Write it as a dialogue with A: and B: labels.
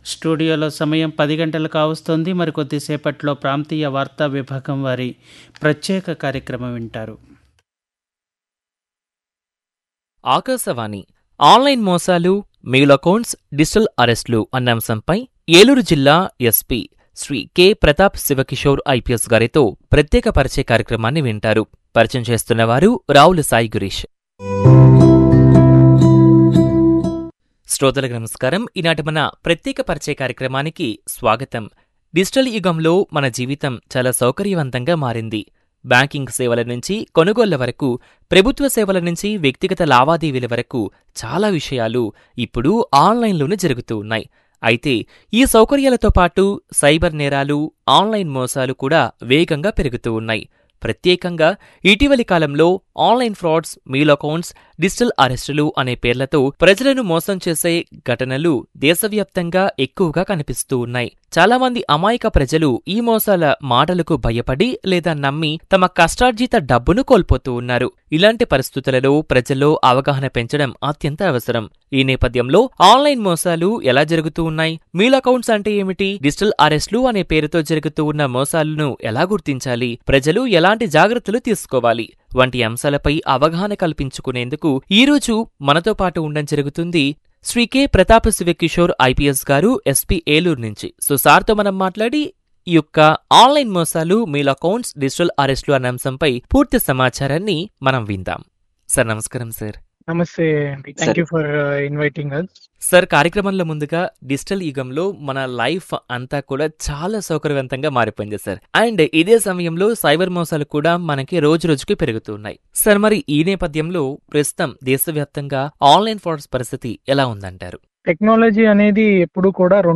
A: స్టూడియోలో సమయం పది గంటలు కావస్తోంది మరి కొద్దిసేపట్లో ప్రాంతీయ వార్తా విభాగం వారి ప్రత్యేక కార్యక్రమం వింటారు
B: ఆకాశవాణి ఆన్లైన్ మోసాలు మెయిల్ అకౌంట్స్ డిజిటల్ అరెస్టులు అన్న అంశంపై ఏలూరు జిల్లా SP Shri K Pratap Shivakishore IPS గారితో ప్రత్యేక పరిచయ కార్యక్రమాన్ని వింటారు పరిచయం చేస్తున్నవారు రావుల సాయి గురీష్ శ్రోతలకు నమస్కారం ఈనాటి మన ప్రత్యేక పరిచయ కార్యక్రమానికి స్వాగతం డిజిటల్ యుగంలో మన జీవితం చాలా సౌకర్యవంతంగా మారింది బ్యాంకింగ్ సేవల నుంచి కొనుగోళ్ల వరకు ప్రభుత్వ సేవల నుంచి వ్యక్తిగత లావాదేవీల వరకు చాలా విషయాలు ఇప్పుడు ఆన్లైన్లోనే జరుగుతూ ఉన్నాయి అయితే ఈ సౌకర్యాలతో పాటు సైబర్ నేరాలు ఆన్లైన్ మోసాలు కూడా వేగంగా పెరుగుతూ ఉన్నాయి ప్రత్యేకంగా ఇటీవలి కాలంలో online frauds mail accounts digital అరెస్టులు అనే పేర్లతో ప్రజలను మోసం చేసే ఘటనలు దేశవ్యాప్తంగా ఎక్కువగా కనిపిస్తూ ఉన్నాయి చాలామంది అమాయక ప్రజలు ఈ మోసాల మాటలకు భయపడి లేదా నమ్మి తమ కష్టార్జిత డబ్బును కోల్పోతూ ఉన్నారు ఇలాంటి పరిస్థితులలో ప్రజల్లో అవగాహన పెంచడం అత్యంత అవసరం ఈ నేపథ్యంలో ఆన్లైన్ మోసాలు ఎలా జరుగుతూ ఉన్నాయి మీల్ అకౌంట్స్ అంటే ఏమిటి డిజిటల్ అరెస్టులు అనే పేరుతో జరుగుతూ ఉన్న మోసాలను ఎలా గుర్తించాలి ప్రజలు ఎలాంటి జాగ్రత్తలు తీసుకోవాలి వంటి అంశాలపై అవగాహన కల్పించుకునేందుకు ఈరోజు మనతో పాటు ఉండడం జరుగుతుంది Shri K Pratap Shivakishore IPS garu SP Eluru నుంచి సో సార్తో మనం మాట్లాడి ఈ యొక్క ఆన్లైన్ మోసాలు మెయిల్ అకౌంట్స్ డిజిటల్ అరెస్టులు అనే అంశంపై పూర్తి సమాచారాన్ని మనం విందాం సార్ నమస్కారం సార్
C: నమస్తే అండి thank you for inviting us
B: sir కార్యక్రమంలో ముందుగా డిజిటల్ యుగంలో మన లైఫ్ అంతా కూడా చాలా సౌకర్యవంతంగా మారిపోయింది సార్ అండ్ ఇదే సమయంలో సైబర్ మోసాలు కూడా మనకి రోజు రోజుకి పెరుగుతున్నాయి సార్ మరి ఈ నేపథ్యంలో ప్రస్తుతం దేశవ్యాప్తంగా ఆన్లైన్ ఫ్రాడ్స్ పరిస్థితి ఎలా ఉందంటారు
C: టెక్నాలజీ అనేది ఎప్పుడు కూడా